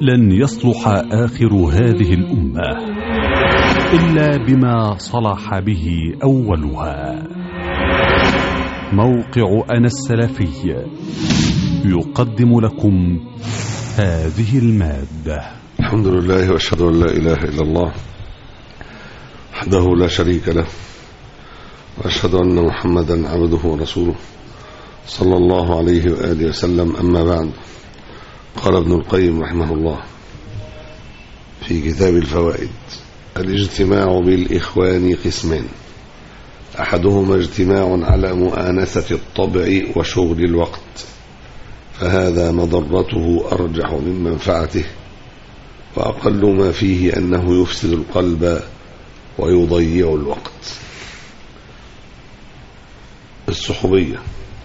لن يصلح آخر هذه الأمة إلا بما صلح به أولها موقع أنا السلفي يقدم لكم هذه المادة الحمد لله واشهد ان لا اله الا الله وحده لا شريك له واشهد ان محمدا عبده ورسوله صلى الله عليه واله وسلم اما بعد قال ابن القيم رحمه الله في كتاب الفوائد الاجتماع بالاخوان قسمان احدهما اجتماع على مؤانسه الطبع وشغل الوقت فهذا مضرته ارجح من منفعته وأقل ما فيه أنه يفسد القلب ويضيع الوقت الصحوبية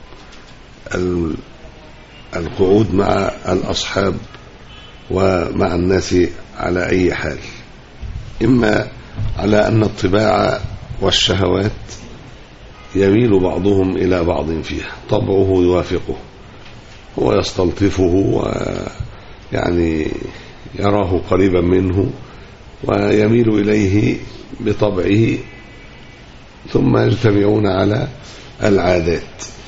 القعود مع الأصحاب ومع الناس على أي حال إما على أن الطباع والشهوات يميل بعضهم إلى بعض فيها طبعه يوافقه هو يستلطفه ويعني يراه قريبا منه ويميل إليه بطبعه ثم يجتمعون على العادات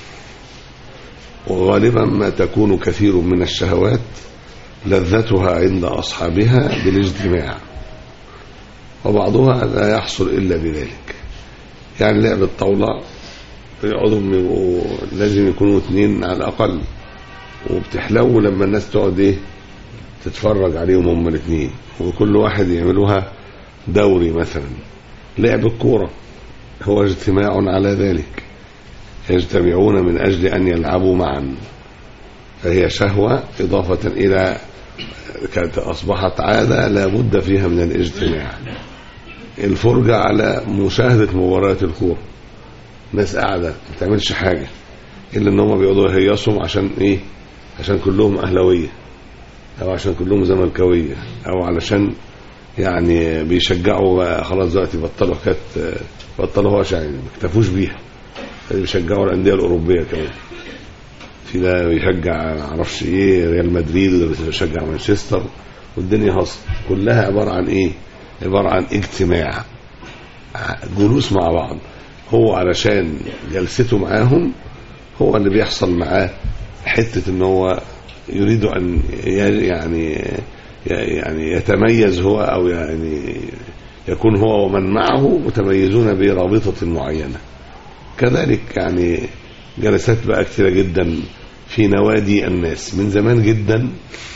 وغالبا ما تكون كثير من الشهوات لذتها عند أصحابها بالاجتماع وبعضها لا يحصل إلا بذلك يعني لعب الطاولة يقعدوا لازم يكونوا اثنين على الأقل وبتحلو لما الناس تقعد ايه تتفرج عليهم هم الاثنين وكل واحد يعملوها دوري مثلا لعب الكورة هو اجتماع على ذلك يجتمعون من أجل أن يلعبوا معا فهي شهوة إضافة إلى كانت أصبحت عادة لا بد فيها من الاجتماع الفرجة على مشاهدة مباراة الكورة ناس قاعدة ما تعملش حاجة إلا إن هم بيقعدوا يهيصوا عشان إيه عشان كلهم أهلوية او عشان كلهم زملكاويه او علشان يعني بيشجعوا خلاص دلوقتي بطلوا كانت بطلوا هو يعني ما اكتفوش بيها بيشجعوا الانديه الاوروبيه كمان في ده بيشجع ما اعرفش ايه ريال مدريد وده بيشجع مانشستر والدنيا هصل كلها عباره عن ايه؟ عباره عن اجتماع جلوس مع بعض هو علشان جلسته معاهم هو اللي بيحصل معاه حته ان هو يريد أن يعني يعني يتميز هو أو يعني يكون هو ومن معه متميزون برابطة معينة كذلك يعني جلسات بقى كثيرة جدا في نوادي الناس من زمان جدا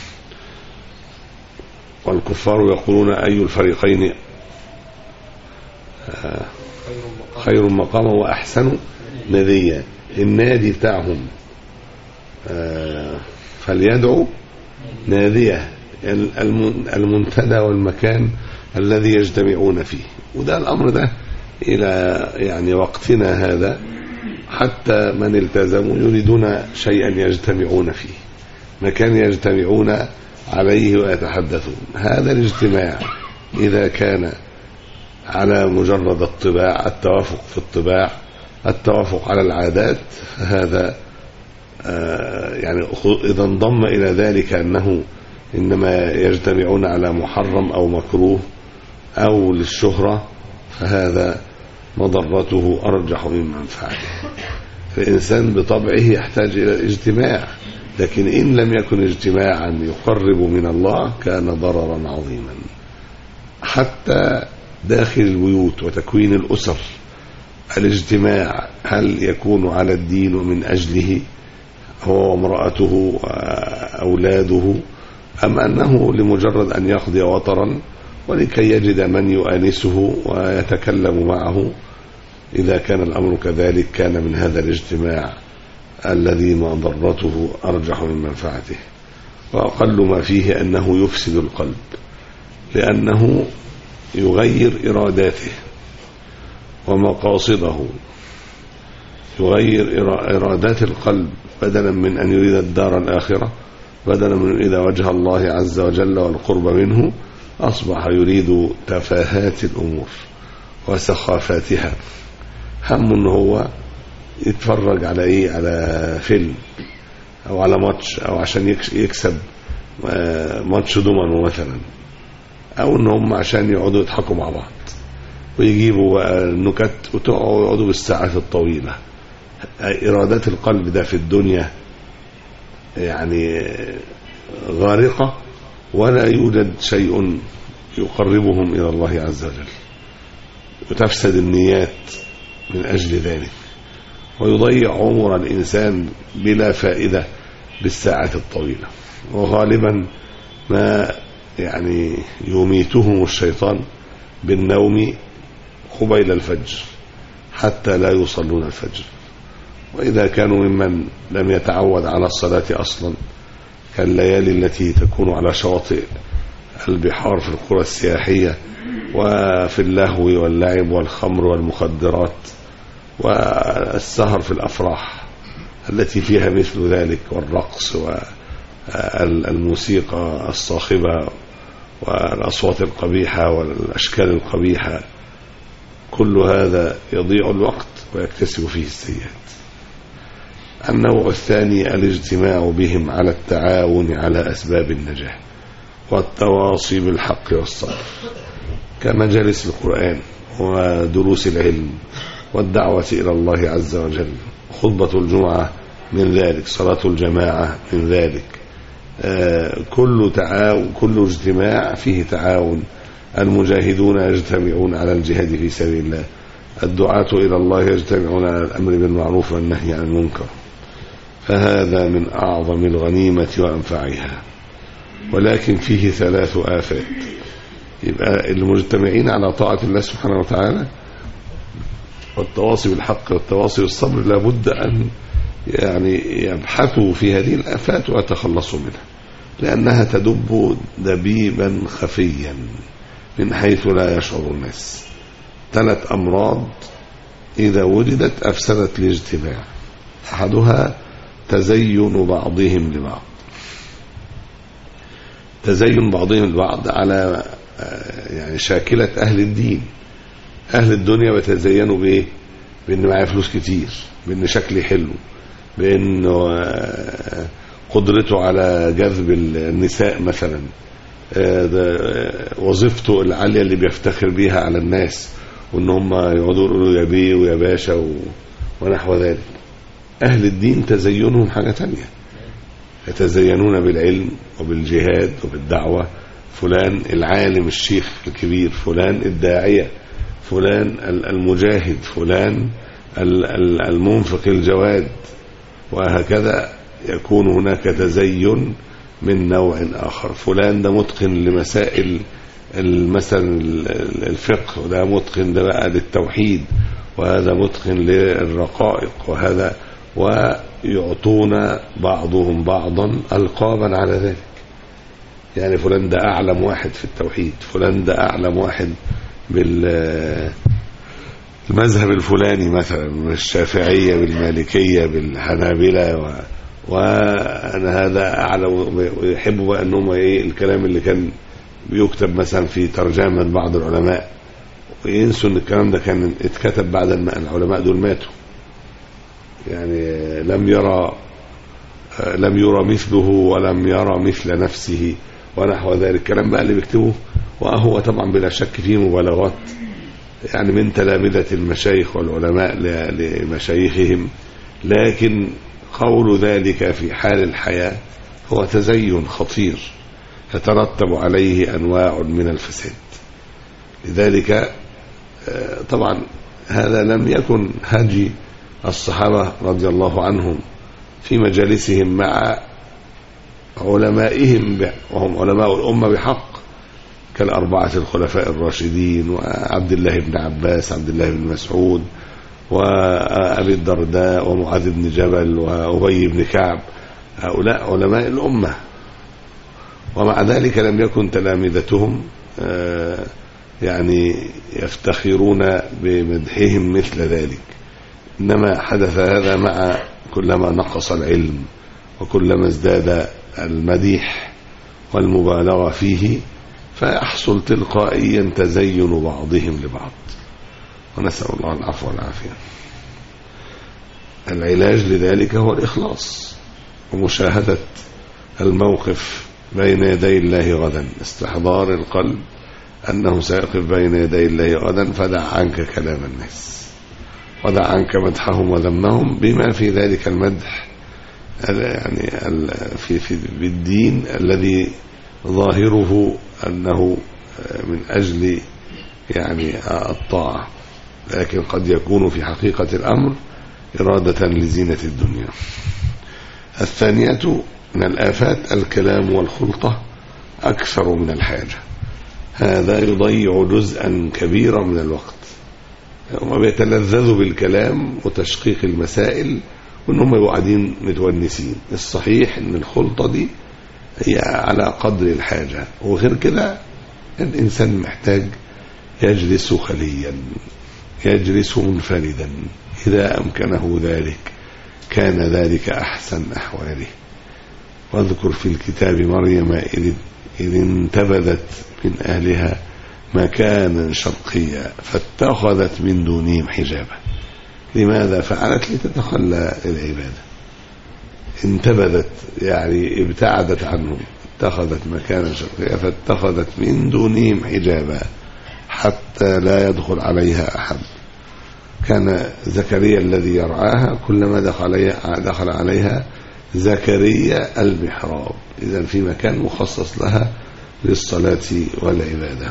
والكفار يقولون أي الفريقين خير مقاما وأحسن نذيا النادي بتاعهم فليدعو ناديه المنتدى والمكان الذي يجتمعون فيه وده الامر ده الى يعني وقتنا هذا حتى من التزموا يريدون شيئا يجتمعون فيه مكان يجتمعون عليه ويتحدثون هذا الاجتماع اذا كان على مجرد الطباع التوافق في الطباع التوافق على العادات فهذا يعني إذا انضم إلى ذلك أنه إنما يجتمعون على محرم أو مكروه أو للشهرة فهذا مضرته أرجح من منفعته فالإنسان بطبعه يحتاج إلى الاجتماع لكن إن لم يكن اجتماعا يقرب من الله كان ضررا عظيما حتى داخل البيوت وتكوين الأسر الاجتماع هل يكون على الدين ومن أجله هو وامرأته وأولاده أم أنه لمجرد أن يقضي وطرا ولكي يجد من يؤانسه ويتكلم معه إذا كان الأمر كذلك كان من هذا الاجتماع الذي مضرته أرجح من منفعته وأقل ما فيه أنه يفسد القلب لأنه يغير إراداته ومقاصده يغير إرادات القلب بدلا من أن يريد الدار الآخرة بدلا من أن يريد وجه الله عز وجل والقرب منه أصبح يريد تفاهات الأمور وسخافاتها هم ان هو يتفرج على ايه على فيلم او على ماتش او عشان يكسب آه، ماتش دومينو مثلا او ان هم عشان يقعدوا يضحكوا مع بعض ويجيبوا بقى النكت وتقعدوا يقعدوا بالساعات الطويله ارادات القلب ده في الدنيا يعني غارقه ولا يوجد شيء يقربهم الى الله عز وجل وتفسد النيات من اجل ذلك ويضيع عمر الانسان بلا فائده بالساعات الطويله وغالبا ما يعني يميتهم الشيطان بالنوم قبيل الفجر حتى لا يصلون الفجر وإذا كانوا ممن لم يتعود على الصلاة أصلا كالليالي التي تكون على شواطئ البحار في القرى السياحية وفي اللهو واللعب والخمر والمخدرات والسهر في الأفراح التي فيها مثل ذلك والرقص والموسيقى الصاخبة والأصوات القبيحة والأشكال القبيحة كل هذا يضيع الوقت ويكتسب فيه السيئات النوع الثاني الاجتماع بهم على التعاون على أسباب النجاح والتواصي بالحق والصبر كمجالس القرآن ودروس العلم والدعوة إلى الله عز وجل خطبة الجمعة من ذلك صلاة الجماعة من ذلك آه، كل تعاون كل اجتماع فيه تعاون المجاهدون يجتمعون على الجهاد في سبيل الله الدعاة إلى الله يجتمعون على الأمر بالمعروف والنهي عن المنكر فهذا من أعظم الغنيمة وأنفعها ولكن فيه ثلاث آفات يبقى المجتمعين على طاعة الله سبحانه وتعالى والتواصي بالحق والتواصي بالصبر لابد أن يعني يبحثوا في هذه الآفات ويتخلصوا منها لأنها تدب دبيبا خفيا من حيث لا يشعر الناس ثلاث أمراض إذا وجدت أفسدت الاجتماع أحدها تزين بعضهم لبعض تزين بعضهم لبعض على آه، يعني شاكلة أهل الدين أهل الدنيا بيتزينوا بإيه؟ بإن معايا فلوس كتير بإن شكلي حلو بإنه آه، قدرته على جذب النساء مثلا آه، ده، آه، وظيفته العالية اللي بيفتخر بيها على الناس وإن هم يقعدوا يقولوا يا بيه ويا باشا و... ونحو ذلك أهل الدين تزينهم حاجة تانية يتزينون بالعلم وبالجهاد وبالدعوة فلان العالم الشيخ الكبير فلان الداعية فلان المجاهد فلان المنفق الجواد وهكذا يكون هناك تزين من نوع آخر فلان ده متقن لمسائل مثلا الفقه وده متقن ده بقى للتوحيد وهذا متقن للرقائق وهذا ويعطون بعضهم بعضا ألقابا على ذلك يعني فلان ده أعلم واحد في التوحيد فلان ده أعلم واحد بال المذهب الفلاني مثلا الشافعية بالمالكية بالحنابلة و... وأنا هذا أعلم ويحبوا بقى أنهم إيه الكلام اللي كان بيكتب مثلا في ترجمة بعض العلماء وينسوا أن الكلام ده كان اتكتب بعد ما العلماء دول ماتوا يعني لم يرى لم يرى مثله ولم يرى مثل نفسه ونحو ذلك الكلام بقى اللي بيكتبه وهو طبعا بلا شك فيه مبالغات يعني من تلامذة المشايخ والعلماء لمشايخهم لكن قول ذلك في حال الحياة هو تزين خطير يترتب عليه أنواع من الفساد لذلك طبعا هذا لم يكن هدي الصحابة رضي الله عنهم في مجالسهم مع علمائهم وهم علماء الأمة بحق كالأربعة الخلفاء الراشدين وعبد الله بن عباس عبد الله بن مسعود وأبي الدرداء ومعاذ بن جبل وأبي بن كعب هؤلاء علماء الأمة ومع ذلك لم يكن تلامذتهم يعني يفتخرون بمدحهم مثل ذلك إنما حدث هذا مع كلما نقص العلم وكلما ازداد المديح والمبالغة فيه فيحصل تلقائيا تزين بعضهم لبعض ونسأل الله العفو والعافية العلاج لذلك هو الإخلاص ومشاهدة الموقف بين يدي الله غدا استحضار القلب أنه سيقف بين يدي الله غدا فدع عنك كلام الناس ودع عنك مدحهم وذمهم بما في ذلك المدح يعني في في بالدين الذي ظاهره أنه من أجل يعني الطاعة لكن قد يكون في حقيقة الأمر إرادة لزينة الدنيا الثانية من الآفات الكلام والخلطة أكثر من الحاجة هذا يضيع جزءا كبيرا من الوقت هم بيتلذذوا بالكلام وتشقيق المسائل وانهم يبقوا قاعدين متونسين الصحيح ان الخلطه دي هي على قدر الحاجه وغير كده الانسان محتاج يجلس خليا يجلس منفردا اذا امكنه ذلك كان ذلك احسن احواله واذكر في الكتاب مريم اذ إذ انتبذت من أهلها مكانا شرقيا فاتخذت من دونهم حجابا لماذا فعلت لتتخلى العبادة انتبذت يعني ابتعدت عنهم اتخذت مكانا شرقيا فاتخذت من دونهم حجابا حتى لا يدخل عليها أحد كان زكريا الذي يرعاها كلما دخل عليها, دخل عليها زكريا المحراب إذا في مكان مخصص لها للصلاة والعبادة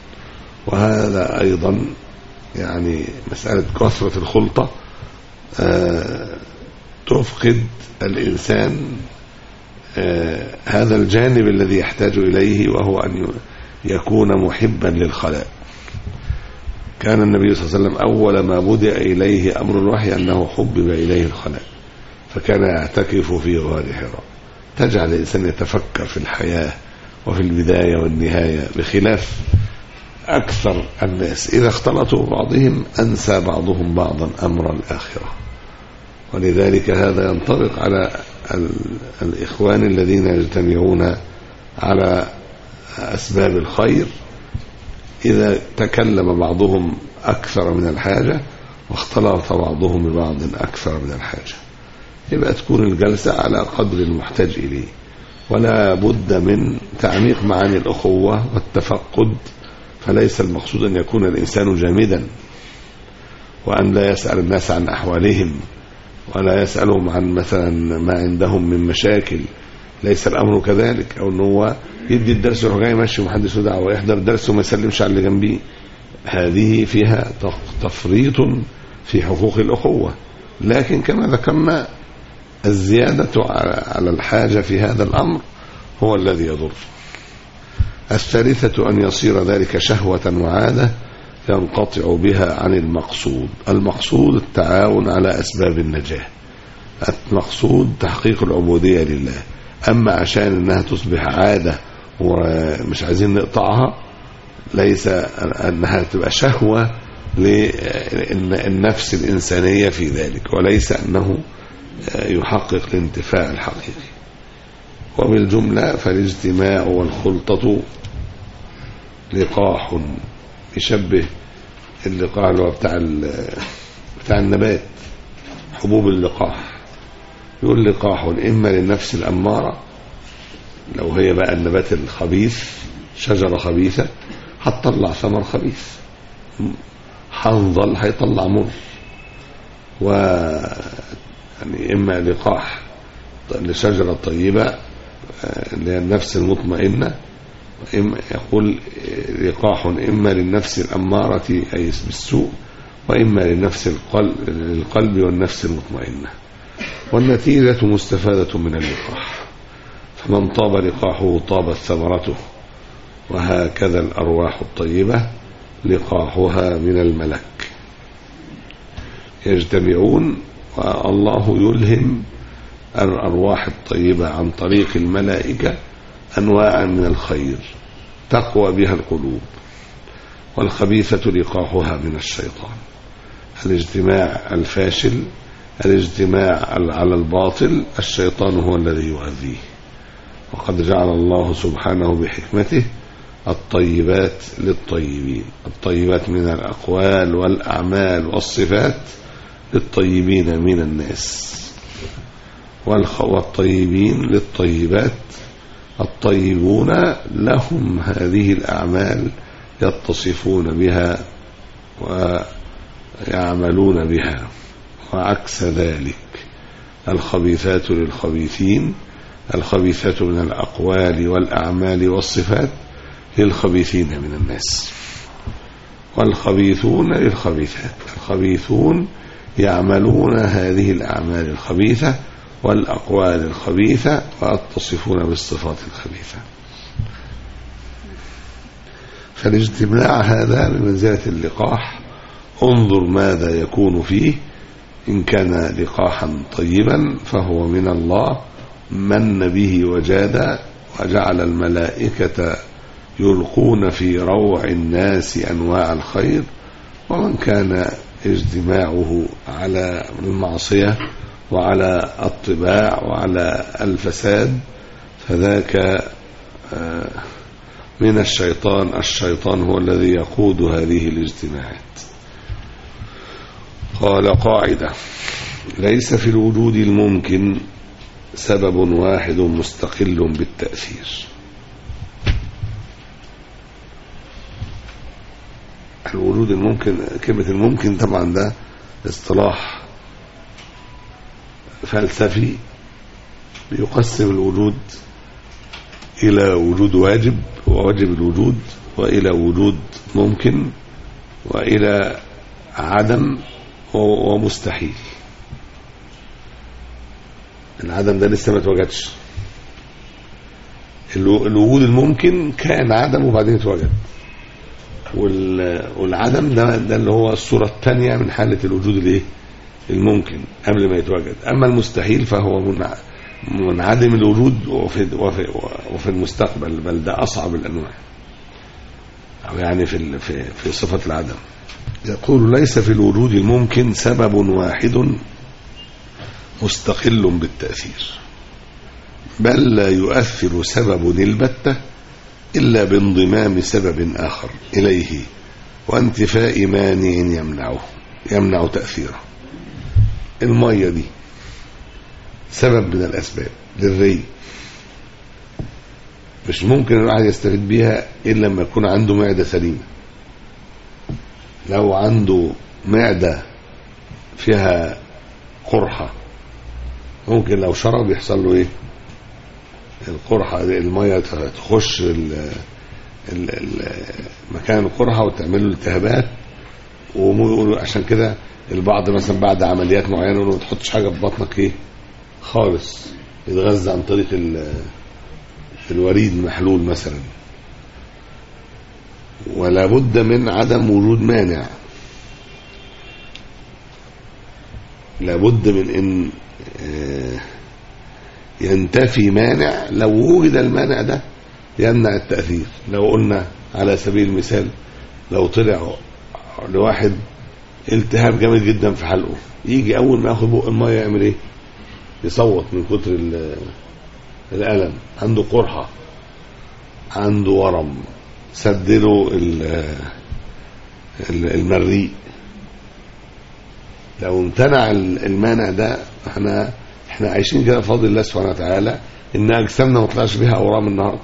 وهذا أيضا يعني مسألة كثرة الخلطة آه تفقد الإنسان آه هذا الجانب الذي يحتاج إليه وهو أن يكون محبا للخلاء كان النبي صلى الله عليه وسلم أول ما بدأ إليه أمر الوحي أنه حبب إليه الخلاء فكان يعتكف في غار حراء تجعل الإنسان يتفكر في الحياة وفي البداية والنهاية بخلاف أكثر الناس إذا اختلطوا بعضهم أنسى بعضهم بعضا أمر الآخرة ولذلك هذا ينطبق على الإخوان الذين يجتمعون على أسباب الخير إذا تكلم بعضهم أكثر من الحاجة واختلط بعضهم ببعض أكثر من الحاجة يبقى تكون الجلسة على قدر المحتاج إليه ولا بد من تعميق معاني الأخوة والتفقد فليس المقصود أن يكون الإنسان جامدا وأن لا يسأل الناس عن أحوالهم ولا يسألهم عن مثلا ما عندهم من مشاكل ليس الأمر كذلك أو أنه هو يدي الدرس ويروح جاي ماشي ومحدش له دعوة ويحضر الدرس وما يسلمش على اللي جنبيه هذه فيها تفريط في حقوق الأخوة لكن كما ذكرنا الزيادة على الحاجة في هذا الأمر هو الذي يضر الثالثة أن يصير ذلك شهوة وعادة ينقطع بها عن المقصود المقصود التعاون على أسباب النجاة المقصود تحقيق العبودية لله أما عشان أنها تصبح عادة ومش عايزين نقطعها ليس أنها تبقى شهوة للنفس الإنسانية في ذلك وليس أنه يحقق الانتفاع الحقيقي وبالجملة فالاجتماع والخلطة لقاح يشبه اللقاح اللي هو بتاع بتاع النبات حبوب اللقاح يقول لقاح إما للنفس الأمارة لو هي بقى النبات الخبيث شجرة خبيثة هتطلع ثمر خبيث حنظل هيطلع مر و يعني إما لقاح لشجرة طيبة اللي هي النفس المطمئنة إما يقول لقاح إما للنفس الأمارة أي بالسوء وإما للنفس القلب, القلب والنفس المطمئنة والنتيجة مستفادة من اللقاح فمن طاب لقاحه طابت ثمرته وهكذا الأرواح الطيبة لقاحها من الملك يجتمعون والله يلهم الأرواح الطيبة عن طريق الملائكة أنواعا من الخير تقوى بها القلوب والخبيثة لقاحها من الشيطان الاجتماع الفاشل الاجتماع على الباطل الشيطان هو الذي يغذيه وقد جعل الله سبحانه بحكمته الطيبات للطيبين الطيبات من الأقوال والأعمال والصفات للطيبين من الناس والطيبين للطيبات الطيبون لهم هذه الأعمال يتصفون بها ويعملون بها وعكس ذلك الخبيثات للخبيثين الخبيثات من الأقوال والأعمال والصفات للخبيثين من الناس والخبيثون للخبيثات الخبيثون يعملون هذه الأعمال الخبيثة والأقوال الخبيثة ويتصفون بالصفات الخبيثة فالاجتماع هذا بمنزلة اللقاح انظر ماذا يكون فيه إن كان لقاحا طيبا فهو من الله من به وجاد وجعل الملائكة يلقون في روع الناس أنواع الخير ومن كان اجتماعه على المعصية وعلى الطباع وعلى الفساد فذاك من الشيطان الشيطان هو الذي يقود هذه الاجتماعات قال قاعدة ليس في الوجود الممكن سبب واحد مستقل بالتأثير الوجود الممكن كلمة الممكن طبعا ده اصطلاح فلسفي بيقسم الوجود إلى وجود واجب وواجب الوجود وإلى وجود ممكن وإلى عدم ومستحيل العدم ده لسه ما اتوجدش الوجود الممكن كان عدم وبعدين اتوجد والعدم ده ده اللي هو الصورة الثانية من حالة الوجود الايه الممكن قبل ما يتوجد أما المستحيل فهو منعدم الوجود وفي, وفي, وفي المستقبل بل ده أصعب الأنواع أو يعني في, في, في صفة العدم يقول ليس في الوجود الممكن سبب واحد مستقل بالتأثير بل لا يؤثر سبب البتة إلا بانضمام سبب آخر إليه وانتفاء مانع يمنعه يمنع تأثيره المية دي سبب من الأسباب للري مش ممكن الواحد يستفيد بيها إلا لما يكون عنده معدة سليمة لو عنده معدة فيها قرحة ممكن لو شرب يحصل له ايه القرحة المية تخش ال ال ال مكان القرحة وتعمل له التهابات ويقولوا عشان كده البعض مثلا بعد عمليات معينة يقولوا ما تحطش حاجة في بطنك ايه خالص يتغذى عن طريق الوريد المحلول مثلا ولا بد من عدم وجود مانع لابد من ان ينتفي مانع لو وجد المانع ده يمنع التأثير لو قلنا على سبيل المثال لو طلع لواحد التهاب جامد جدا في حلقه يجي اول ما ياخد بق الميه يعمل ايه يصوت من كتر الالم عنده قرحه عنده ورم سدله المريء لو امتنع المانع ده احنا احنا عايشين كده بفضل الله سبحانه وتعالى ان اجسامنا ما طلعش بيها اورام النهارده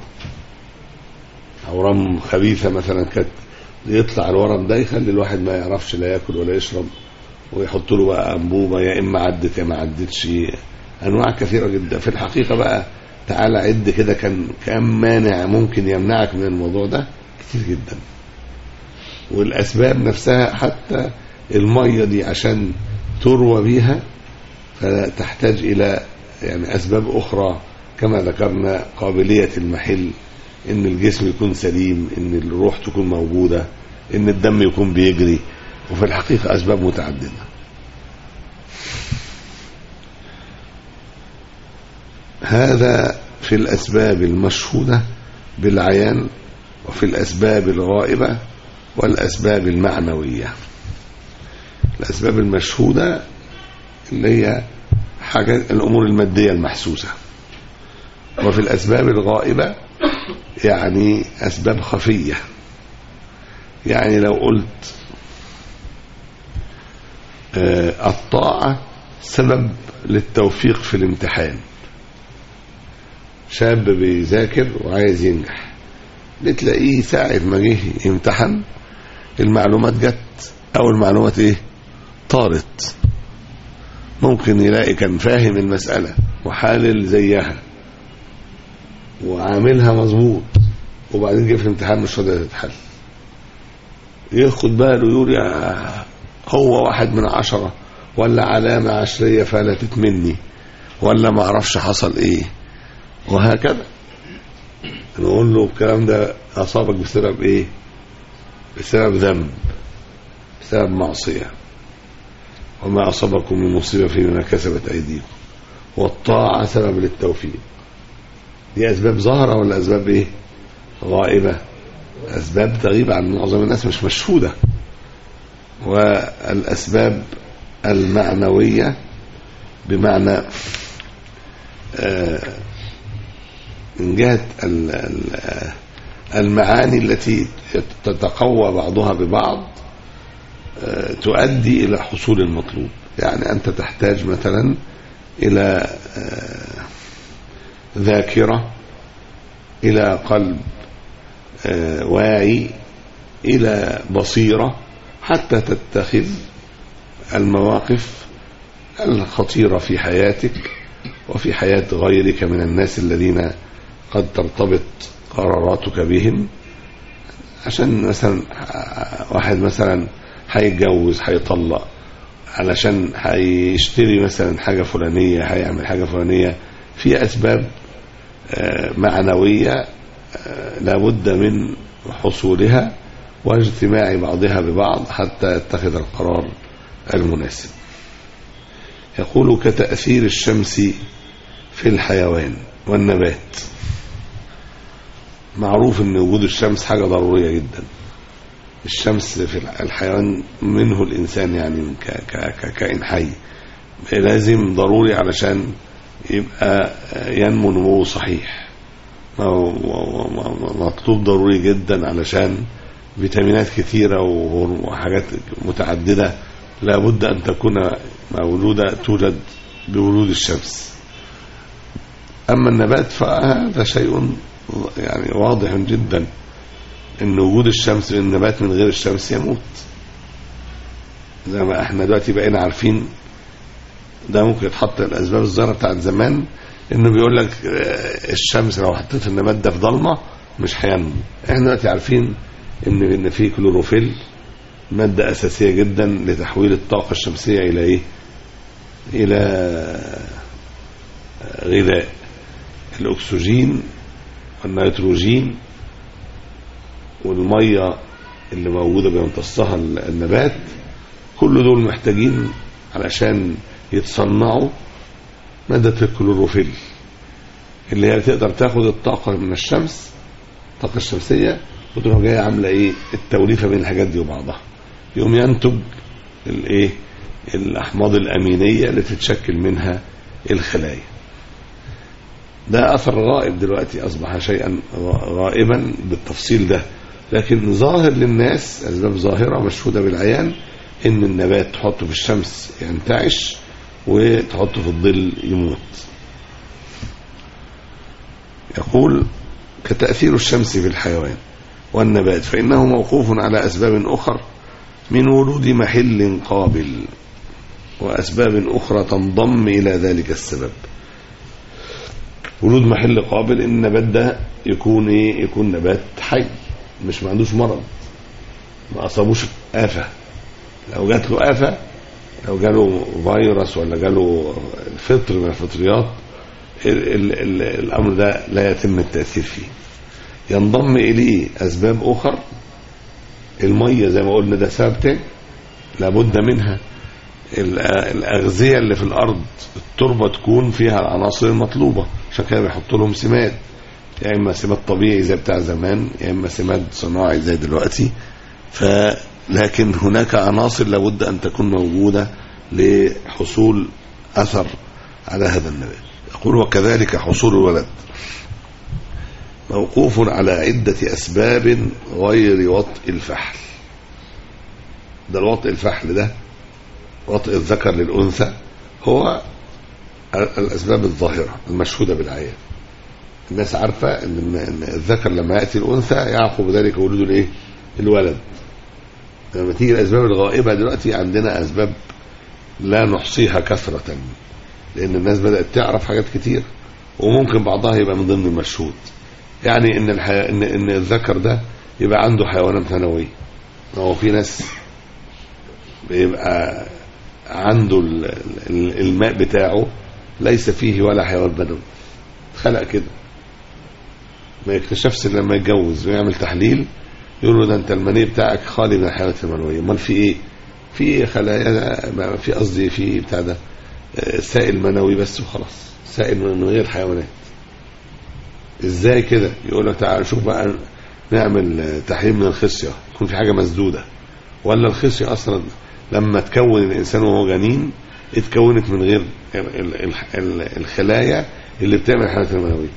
اورام خبيثه مثلا كانت يطلع الورم ده يخلي الواحد ما يعرفش لا ياكل ولا يشرب ويحط له بقى انبوبه يا اما عدت يا ما عدتش انواع كثيره جدا في الحقيقه بقى تعالى عد كده كان كم مانع ممكن يمنعك من الموضوع ده كتير جدا والاسباب نفسها حتى الميه دي عشان تروى بيها فتحتاج الى يعني اسباب اخرى كما ذكرنا قابليه المحل ان الجسم يكون سليم ان الروح تكون موجوده ان الدم يكون بيجري وفي الحقيقه اسباب متعدده هذا في الاسباب المشهوده بالعيان وفي الاسباب الغائبه والاسباب المعنويه الاسباب المشهوده اللي هي حاجه الامور الماديه المحسوسه وفي الاسباب الغائبه يعني اسباب خفيه يعني لو قلت آه الطاعه سبب للتوفيق في الامتحان شاب بيذاكر وعايز ينجح بتلاقيه ساعة ما جه يمتحن المعلومات جت أو المعلومات إيه طارت ممكن يلاقي كان فاهم المسألة وحالل زيها وعاملها مظبوط وبعدين جه في الامتحان مش راضية تتحل ياخد باله يقول يا هو واحد من عشرة ولا علامة عشرية فلتت مني ولا ما اعرفش حصل ايه وهكذا نقول له الكلام ده اصابك بسبب ايه بسبب ذنب بسبب معصية وما اصابكم من مصيبة فيما كسبت ايديكم والطاعة سبب للتوفيق دي اسباب ظاهرة ولا اسباب ايه غائبة اسباب تغيب عن معظم الناس مش مشهودة والاسباب المعنوية بمعنى آه، من جهة ال- ال- آه، المعاني التي تتقوى بعضها ببعض آه، تؤدي إلى حصول المطلوب يعني أنت تحتاج مثلا إلى آه، ذاكرة إلى قلب آه، واعي إلى بصيرة حتى تتخذ المواقف الخطيرة في حياتك وفي حياة غيرك من الناس الذين قد ترتبط قراراتك بهم عشان مثلا واحد مثلا هيتجوز هيطلق علشان هيشتري مثلا حاجة فلانية هيعمل حاجة فلانية في أسباب آه، معنوية آه، لابد من حصولها واجتماع بعضها ببعض حتى يتخذ القرار المناسب يقول كتأثير الشمس في الحيوان والنبات معروف ان وجود الشمس حاجة ضرورية جدا الشمس في الحيوان منه الانسان يعني ك- ك- ككائن حي لازم ضروري علشان يبقى ينمو نمو صحيح ما هو- هو- هو- مطلوب ضروري جدا علشان فيتامينات كثيرة وحاجات متعددة لابد أن تكون مولودة توجد بورود الشمس أما النبات فهذا شيء يعني واضح جدا أن وجود الشمس للنبات من غير الشمس يموت زي ما احنا دلوقتي بقينا عارفين ده ممكن يتحط الأسباب الظاهرة بتاعت زمان انه بيقول لك آه، الشمس لو حطيت النبات ده في ضلمه مش هينمو احنا دلوقتي عارفين ان ان في كلوروفيل ماده اساسيه جدا لتحويل الطاقه الشمسيه الى ايه الى آه، غذاء الاكسجين والنيتروجين والميه اللي موجوده بيمتصها النبات كل دول محتاجين علشان يتصنعوا مادة الكلوروفيل اللي هي تقدر تاخد الطاقة من الشمس الطاقة الشمسية وتروح جاية عاملة ايه التوليفة بين الحاجات دي وبعضها يقوم ينتج الايه الأحماض الأمينية اللي تتشكل منها الخلايا ده أثر غائب دلوقتي أصبح شيئا غائبا بالتفصيل ده لكن ظاهر للناس أسباب ظاهرة مشهودة بالعيان إن النبات تحطه في الشمس ينتعش وتحطه في الظل يموت يقول كتأثير الشمس في الحيوان والنبات فإنه موقوف على أسباب أخر من ولود محل قابل وأسباب أخرى تنضم إلى ذلك السبب ولود محل قابل إن النبات ده يكون إيه يكون نبات حي مش ما عندوش مرض ما أصابوش آفة لو جات له آفة لو جاله فيروس ولا جاله فطر من الفطريات ال ال ال الامر ده لا يتم التاثير فيه ينضم اليه اسباب اخر الميه زي ما قلنا ده سبب تاني لابد منها ال- الاغذيه اللي في الارض التربه تكون فيها العناصر المطلوبه عشان كده بيحط لهم سماد يا اما سماد طبيعي زي بتاع زمان يا اما سماد صناعي زي دلوقتي ف لكن هناك عناصر لابد ان تكون موجوده لحصول اثر على هذا النبات يقول وكذلك حصول الولد موقوف على عدة أسباب غير وطء الفحل ده الوطء الفحل ده وطء الذكر للأنثى هو ال- الأسباب الظاهرة المشهودة بالعيان الناس عارفة ان إن الذكر لما يأتي الأنثى يعقب ذلك وجود الايه الولد لما تيجي الأسباب الغائبة دلوقتي عندنا أسباب لا نحصيها كثرة لأن الناس بدأت تعرف حاجات كتير وممكن بعضها يبقى من ضمن المشهود يعني ان الحي... ان ان الذكر ده يبقى عنده حيوانات منويه هو في ناس بيبقى عنده ال- ال- الماء بتاعه ليس فيه ولا حيوان منوي خلق كده ما يكتشفش إلا لما يتجوز ويعمل تحليل يقول له ده انت المني بتاعك خالي من الحيوانات المنويه امال في ايه في خلايا ما في قصدي في بتاع ده آه، سائل منوي بس وخلاص سائل من غير حيوانات ازاي كده يقول لك تعال شوف بقى نعمل آه، تحليل من الخصيه يكون في حاجه مسدوده ولا الخصيه اصلا لما تكون الانسان وهو جنين اتكونت من غير ال- ال- ال- ال- الخلايا اللي بتعمل الحيوانات المنويه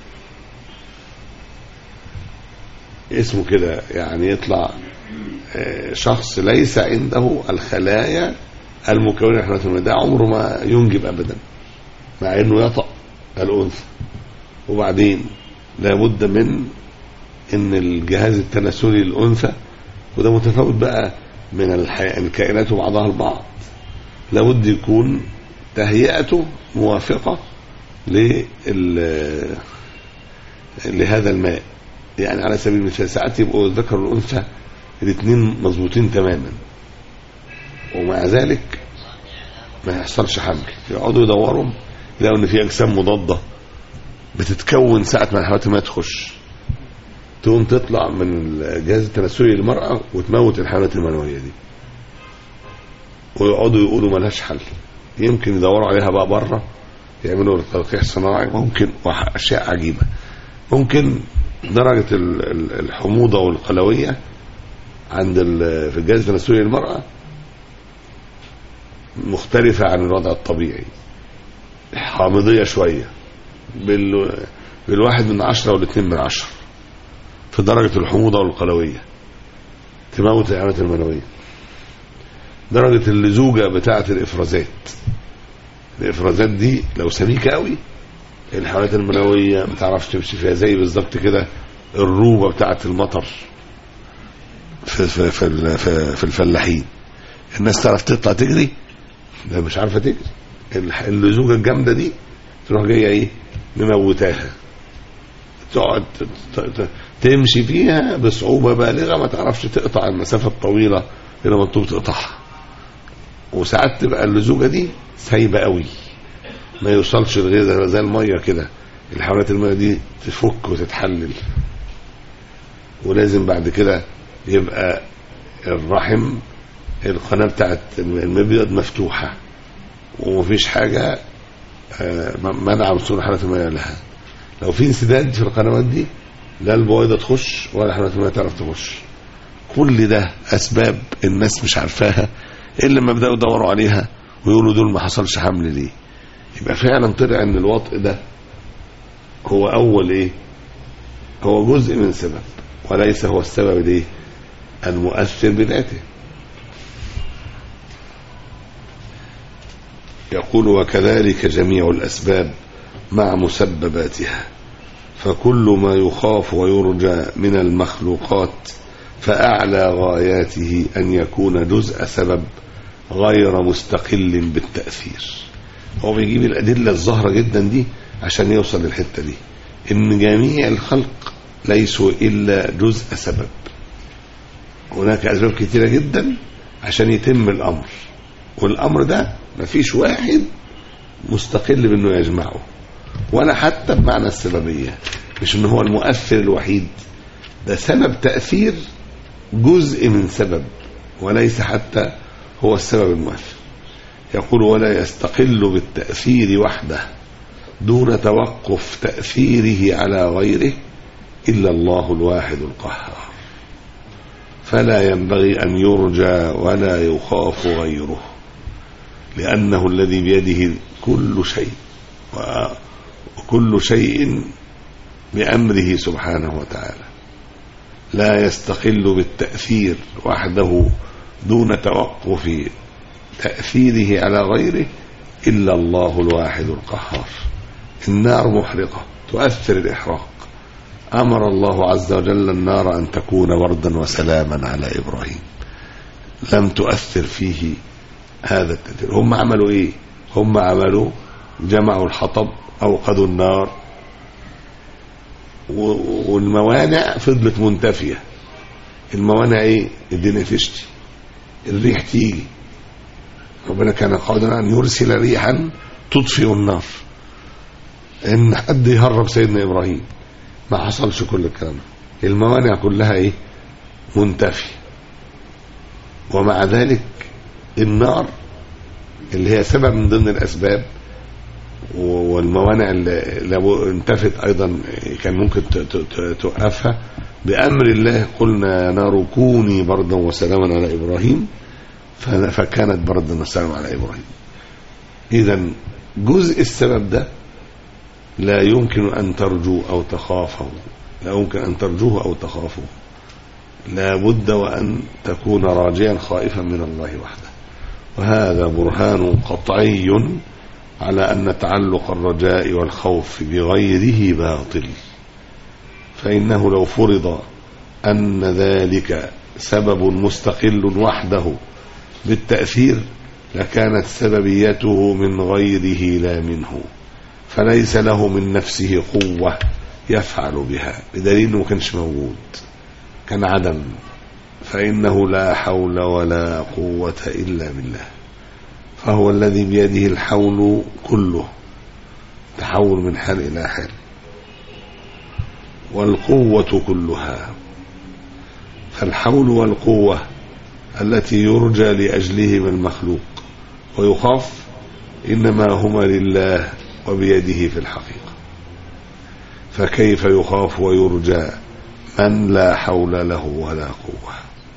اسمه كده يعني يطلع آه، شخص ليس عنده الخلايا المكونة للحيوانات المنوية ده عمره ما ينجب أبدا مع أنه يطأ الأنثى وبعدين لابد من أن الجهاز التناسلي للأنثى وده متفاوت بقى من الحي... الكائنات وبعضها البعض لابد يكون تهيئته موافقة لل... لهذا الماء يعني على سبيل المثال ساعات يبقوا الذكر والانثى الاثنين مظبوطين تماما ومع ذلك ما يحصلش حمل يقعدوا يدوروا يلاقوا ان في اجسام مضاده بتتكون ساعه ما الحيوانات ما تخش تقوم تطلع من الجهاز التناسلي للمراه وتموت الحيوانات المنويه دي ويقعدوا يقولوا ملهاش حل يمكن يدوروا عليها بقى بره يعملوا تلقيح صناعي ممكن اشياء عجيبه ممكن درجة ال- ال- الحموضة والقلوية عند ال- في الجهاز التناسلي للمرأة مختلفة عن الوضع الطبيعي حامضية شوية بال بالواحد من عشرة والاثنين من عشرة في درجة الحموضة والقلوية تموت الحيوانات المنوية درجة اللزوجة بتاعة الإفرازات الإفرازات دي لو سميكة قوي الحيوانات المنوية ما تعرفش تمشي فيها زي بالظبط كده الروبة بتاعة المطر في في في, ال- في, في الفلاحين الناس تعرف تطلع تجري لا مش عارفة تجري الح- اللزوجة الجامدة دي تروح جاية ايه مموتاها تقعد ت- ت- تمشي فيها بصعوبة بالغة ما تعرفش تقطع المسافة الطويلة اللي مطلوب تقطعها وساعات تبقى اللزوجة دي سايبة قوي ما يوصلش لغايه زي- زي الميه كده الحيوانات الميه دي تفك وتتحلل ولازم بعد كده يبقى الرحم القناه بتاعت المبيض مفتوحه ومفيش حاجه آه، م- منع وصول الحيوانات الميه لها لو في انسداد في القنوات دي لا البويضه تخش ولا الحيوانات الميه تعرف تخش كل ده اسباب الناس مش عارفاها الا لما بداوا يدوروا عليها ويقولوا دول ما حصلش حمل ليه يبقى فعلا طلع ان الوطء ده هو اول ايه هو جزء من سبب وليس هو السبب الايه المؤثر بذاته يقول وكذلك جميع الاسباب مع مسبباتها فكل ما يخاف ويرجى من المخلوقات فاعلى غاياته ان يكون جزء سبب غير مستقل بالتاثير هو بيجيب الأدلة الظاهرة جدا دي عشان يوصل للحتة دي إن جميع الخلق ليسوا إلا جزء سبب هناك أسباب كثيرة جدا عشان يتم الأمر والأمر ده مفيش واحد مستقل بأنه يجمعه ولا حتى بمعنى السببية مش إن هو المؤثر الوحيد ده سبب تأثير جزء من سبب وليس حتى هو السبب المؤثر يقول ولا يستقل بالتأثير وحده دون توقف تأثيره على غيره إلا الله الواحد القهار فلا ينبغي أن يرجى ولا يخاف غيره لأنه الذي بيده كل شيء و- وكل شيء بأمره سبحانه وتعالى لا يستقل بالتأثير وحده دون توقف تأثيره على غيره إلا الله الواحد القهار النار محرقة تؤثر الإحراق أمر الله عز وجل النار أن تكون بردا وسلاما على إبراهيم لم تؤثر فيه هذا التأثير هم عملوا إيه هم عملوا جمعوا الحطب أوقدوا النار و- والموانع فضلت منتفية الموانع ايه الدنيا تشتي الريح تيجي ربنا كان قادرا ان يرسل ريحا تطفئ النار ان حد يهرب سيدنا ابراهيم ما حصلش كل الكلام ده الموانع كلها ايه منتفية ومع ذلك النار اللي هي سبب من ضمن الاسباب و- والموانع اللي لو انتفت ايضا كان ممكن ت- ت- ت- توقفها بامر الله قلنا يا نار كوني بردا وسلاما على ابراهيم ف- فكانت بردا وسلاما على ابراهيم اذا جزء السبب ده لا يمكن ان ترجو او تخافوا لا يمكن ان ترجوه او تخافوا لا بد وان تكون راجيا خائفا من الله وحده وهذا برهان قطعي على أن تعلق الرجاء والخوف بغيره باطل فإنه لو فرض أن ذلك سبب مستقل وحده بالتأثير لكانت سببيته من غيره لا منه فليس له من نفسه قوة يفعل بها بدليل انه ما كانش موجود كان عدم فإنه لا حول ولا قوة إلا بالله فهو الذي بيده الحول كله تحول من حال إلى حال والقوة كلها فالحول والقوة التي يرجى لأجلهم المخلوق ويخاف إنما هما لله وبيده في الحقيقة فكيف يخاف ويرجى من لا حول له ولا قوة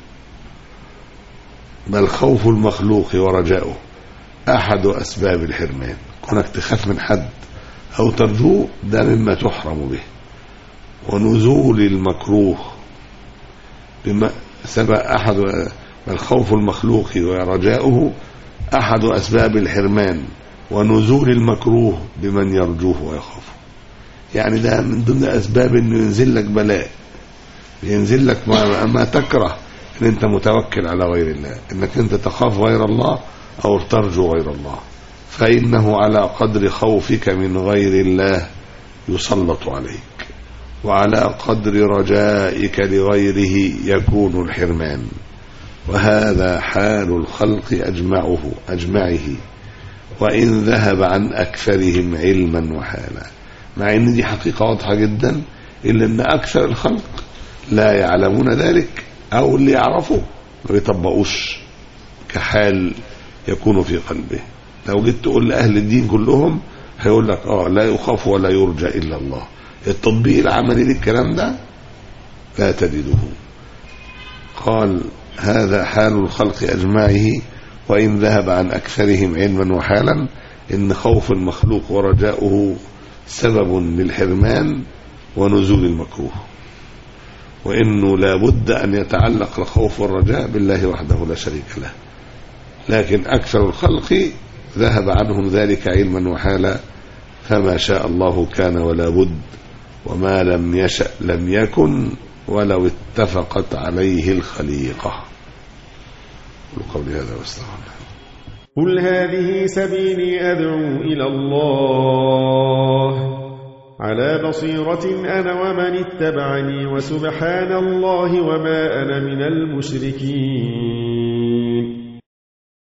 بل خوف المخلوق ورجاؤه أحد أسباب الحرمان كونك تخاف من حد أو ترجوه ده مما تحرم به ونزول المكروه بما سبب أحد بل خوف المخلوق ورجاؤه أحد أسباب الحرمان ونزول المكروه بمن يرجوه ويخافه يعني ده من ضمن أسباب أنه ينزل لك بلاء ينزل لك ما, ما تكره ان انت متوكل على غير الله انك انت تخاف غير الله او ترجو غير الله فانه على قدر خوفك من غير الله يسلط عليك وعلى قدر رجائك لغيره يكون الحرمان وهذا حال الخلق اجمعه اجمعه وان ذهب عن اكثرهم علما وحالا مع ان دي حقيقه واضحه جدا الا ان اكثر الخلق لا يعلمون ذلك او اللي يعرفوا ما بيطبقوش كحال يكون في قلبه لو جيت تقول لاهل الدين كلهم هيقول لك اه لا يخاف ولا يرجى الا الله التطبيق العملي للكلام ده لا تجده قال هذا حال الخلق اجمعه وان ذهب عن اكثرهم علما وحالا ان خوف المخلوق ورجاؤه سبب للحرمان ونزول المكروه وانه لا بد ان يتعلق الخوف والرجاء بالله وحده لا شريك له لكن اكثر الخلق ذهب عنهم ذلك علما وحالا فما شاء الله كان ولا بد وما لم يشأ لم يكن ولو اتفقت عليه الخليقة قل قولي هذا واستغفر قل هذه سبيلي أدعو إلى الله على بصيرة أنا ومن اتبعني وسبحان الله وما أنا من المشركين